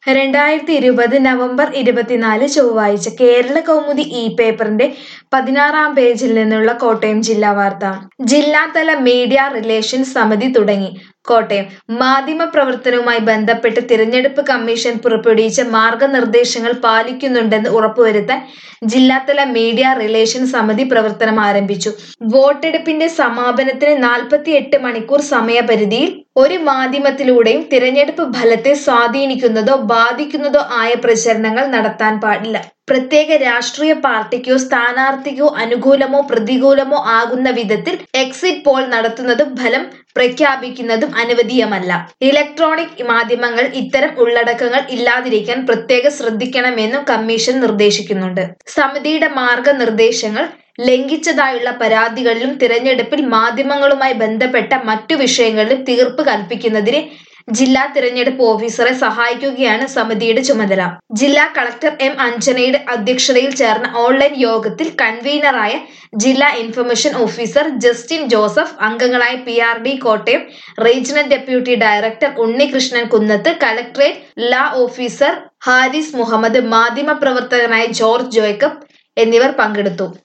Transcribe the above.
രണ്ടായിരത്തി ഇരുപത് നവംബർ ഇരുപത്തിനാല് ചൊവ്വാഴ്ച കേരള കൗമുദി ഇ പേപ്പറിന്റെ പതിനാറാം പേജിൽ നിന്നുള്ള കോട്ടയം ജില്ലാ വാർത്ത ജില്ലാതല മീഡിയ റിലേഷൻസ് സമിതി തുടങ്ങി കോട്ടയം മാധ്യമപ്രവർത്തനവുമായി ബന്ധപ്പെട്ട് തിരഞ്ഞെടുപ്പ് കമ്മീഷൻ പുറപ്പെടുവിച്ച മാർഗനിർദ്ദേശങ്ങൾ പാലിക്കുന്നുണ്ടെന്ന് ഉറപ്പുവരുത്താൻ ജില്ലാതല മീഡിയ റിലേഷൻസ് സമിതി പ്രവർത്തനം ആരംഭിച്ചു വോട്ടെടുപ്പിന്റെ സമാപനത്തിന് നാൽപ്പത്തിയെട്ട് മണിക്കൂർ സമയപരിധിയിൽ ഒരു മാധ്യമത്തിലൂടെയും തിരഞ്ഞെടുപ്പ് ഫലത്തെ സ്വാധീനിക്കുന്നതോ ബാധിക്കുന്നതോ ആയ പ്രചരണങ്ങൾ നടത്താൻ പാടില്ല പ്രത്യേക രാഷ്ട്രീയ പാർട്ടിക്കോ സ്ഥാനാർത്ഥിക്കോ അനുകൂലമോ പ്രതികൂലമോ ആകുന്ന വിധത്തിൽ എക്സിറ്റ് പോൾ നടത്തുന്നതും ഫലം പ്രഖ്യാപിക്കുന്നതും അനുവദീയമല്ല ഇലക്ട്രോണിക് മാധ്യമങ്ങൾ ഇത്തരം ഉള്ളടക്കങ്ങൾ ഇല്ലാതിരിക്കാൻ പ്രത്യേകം ശ്രദ്ധിക്കണമെന്നും കമ്മീഷൻ നിർദ്ദേശിക്കുന്നുണ്ട് സമിതിയുടെ മാർഗനിർദ്ദേശങ്ങൾ ലംഘിച്ചതായുള്ള പരാതികളിലും തിരഞ്ഞെടുപ്പിൽ മാധ്യമങ്ങളുമായി ബന്ധപ്പെട്ട മറ്റു വിഷയങ്ങളിലും തീർപ്പ് കൽപ്പിക്കുന്നതിന് ജില്ലാ തിരഞ്ഞെടുപ്പ് ഓഫീസറെ സഹായിക്കുകയാണ് സമിതിയുടെ ചുമതല ജില്ലാ കളക്ടർ എം അഞ്ജനയുടെ അധ്യക്ഷതയിൽ ചേർന്ന ഓൺലൈൻ യോഗത്തിൽ കൺവീനറായ ജില്ലാ ഇൻഫർമേഷൻ ഓഫീസർ ജസ്റ്റിൻ ജോസഫ് അംഗങ്ങളായ P R D Kottayam regional deputy director Unnikrishnan Kunnath collectorate law officer Haris Muhammad മാധ്യമപ്രവർത്തകനായ ജോർജ് ജോയ്ക്കബ് എന്നിവർ പങ്കെടുത്തു